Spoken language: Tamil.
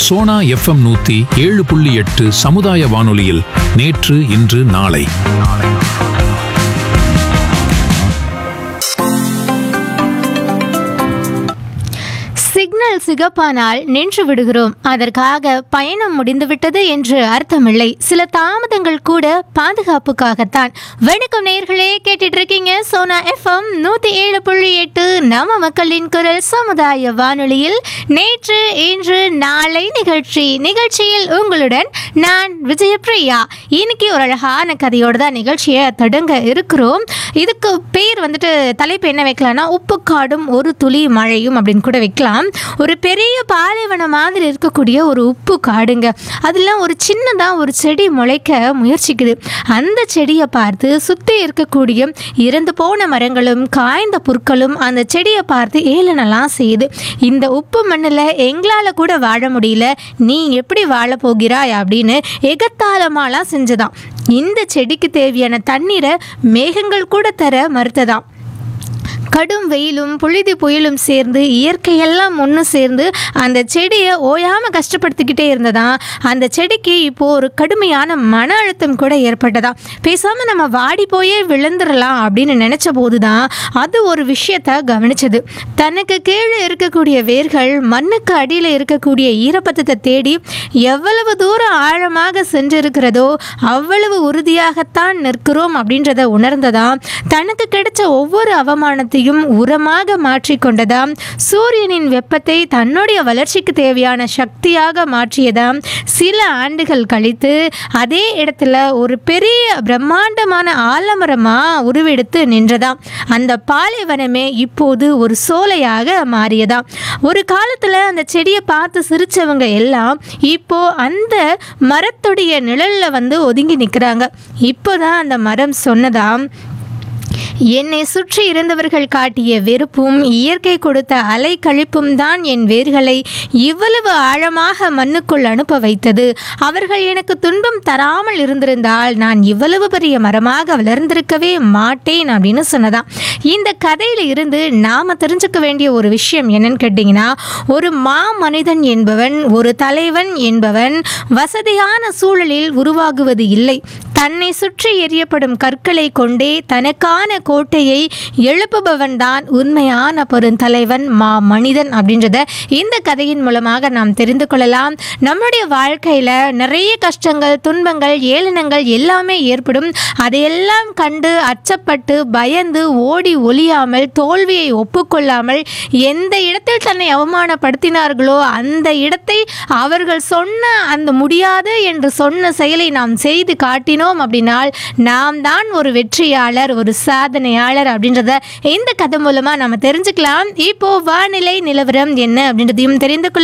சோனா எஃப்எம் நூத்தி ஏழு புள்ளி எட்டு சமுதாய வானொலியில் நேற்று இன்று நாளை சிக்னல் சிகப்பானால் நின்று விடுகிறோம் அதற்காக பயணம் முடிந்துவிட்டது என்று அர்த்தமில்லை சில தாமதங்கள் கூட பாதுகாப்புக்காகத்தான் வணக்கம் நேர்களே கேட்டுட்டு இருக்கீங்க சோனா எஃப்எம் நூத்தி ஏழு புள்ளி எட்டு நம்ம மக்களின் குரல் சமுதாய வானொலியில் நேற்று இன்று நாளை நிகழ்ச்சி நிகழ்ச்சியில் உங்களுடன் நான் விஜயபிரியா இன்னைக்கு ஒரு அழகான கதையோட தான் நிகழ்ச்சியை தொடங்க இருக்கிறோம் இதுக்கு பேர் வந்துட்டு தலைப்பு என்ன வைக்கலாம்னா உப்புக்காடும் ஒரு துளி மழையும் அப்படின்னு கூட வைக்கலாம் ஒரு பெரிய பாலைவனம் மாதிரி இருக்கக்கூடிய ஒரு உப்பு காடுங்க அதெல்லாம் ஒரு சின்னதாக ஒரு செடி முளைக்க முயற்சிக்குது அந்த செடியை பார்த்து சுற்றி இருக்கக்கூடிய இறந்து போன மரங்களும் காய்ந்த புற்களும் அந்த செடியை பார்த்து ஏளனலாம் செய்யுது இந்த உப்பு மண்ணில் எங்களால் கூட வாழ முடியல நீ எப்படி வாழ போகிறாய் அப்படின்னு எகத்தாளமாலாம் செஞ்சதாம் இந்த செடிக்கு தேவையான தண்ணீரை மேகங்கள் கூட தர மறுத்ததாம் கடும் வெயிலும் புழுதி புயலும் சேர்ந்து இயற்கையெல்லாம் ஒன்று சேர்ந்து அந்த செடியை ஓயாமல் கஷ்டப்படுத்திக்கிட்டே இருந்ததா அந்த செடிக்கு இப்போ ஒரு கடுமையான மன அழுத்தம் கூட ஏற்பட்டதா பேசாமல் நம்ம வாடி போயே விழுந்துடலாம் அப்படின்னு நினச்ச போது தான் அது ஒரு விஷயத்த கவனிச்சது தனக்கு கீழே இருக்கக்கூடிய வேர்கள் மண்ணுக்கு அடியில் இருக்கக்கூடிய ஈரப்பதத்தை தேடி எவ்வளவு தூரம் ஆழமாக சென்றிருக்கிறதோ அவ்வளவு உறுதியாகத்தான் நிற்கிறோம் அப்படின்றத உணர்ந்ததாம் தனக்கு கிடைச்ச ஒவ்வொரு அவமானத்தையும் உரமாக மாற்றிக்கொண்டதாம் சூரியனின் வெப்பத்தை தன்னுடைய வளர்ச்சிக்கு தேவையான சக்தியாக மாற்றியதாம் சில ஆண்டுகள் கழித்து அதே இடத்துல ஒரு பெரிய பிரம்மாண்டமான ஆலமரமா உருவெடுத்து நின்றதாம் அந்த பாலைவனமே இப்போது ஒரு சோலையாக மாறியதாம் ஒரு காலத்துல அந்த செடியை பார்த்து சிரிச்சவங்க எல்லாம் இப்போ அந்த மரத்துடைய நிழல்ல வந்து ஒதுங்கி நிற்கிறாங்க இப்போதான் அந்த மரம் சொன்னதாம் என்னை சுற்றி இருந்தவர்கள் காட்டிய வெறுப்பும் இயற்கை கொடுத்த அலை கழிப்பும் தான் என் வேர்களை இவ்வளவு ஆழமாக மண்ணுக்குள் அனுப்ப வைத்தது அவர்கள் எனக்கு துன்பம் தராமல் இருந்திருந்தால் நான் இவ்வளவு பெரிய மரமாக வளர்ந்திருக்கவே மாட்டேன் அப்படின்னு சொன்னதாம் இந்த கதையில இருந்து நாம தெரிஞ்சுக்க வேண்டிய ஒரு விஷயம் என்னன்னு கேட்டிங்கன்னா ஒரு மா மனிதன் என்பவன் ஒரு தலைவன் என்பவன் வசதியான சூழலில் உருவாகுவது இல்லை தன்னை சுற்றி எரியப்படும் கற்களை கொண்டே தனக்கான கோட்டையை எழுப்புபவன் தான் உண்மையான பெருந்தலைவன் மா மனிதன் அப்படின்றத இந்த கதையின் மூலமாக நாம் தெரிந்து கொள்ளலாம் நம்முடைய வாழ்க்கையில் நிறைய கஷ்டங்கள் துன்பங்கள் ஏளனங்கள் எல்லாமே ஏற்படும் அதையெல்லாம் கண்டு அச்சப்பட்டு பயந்து ஓடி ஒளியாமல் தோல்வியை ஒப்புக்கொள்ளாமல் எந்த இடத்தில் தன்னை அவமானப்படுத்தினார்களோ அந்த இடத்தை அவர்கள் சொன்ன அந்த முடியாது என்று சொன்ன செயலை நாம் செய்து காட்டினோம் அப்படின்னால் நாம் தான் ஒரு வெற்றியாளர் ஒரு சாதனையாளர் அப்படின்றத இந்த கதை மூலமா நம்ம தெரிஞ்சுக்கலாம் இப்போ வானிலை நிலவரம் என்ன அப்படின்றதையும் தெரிந்து கொள்ள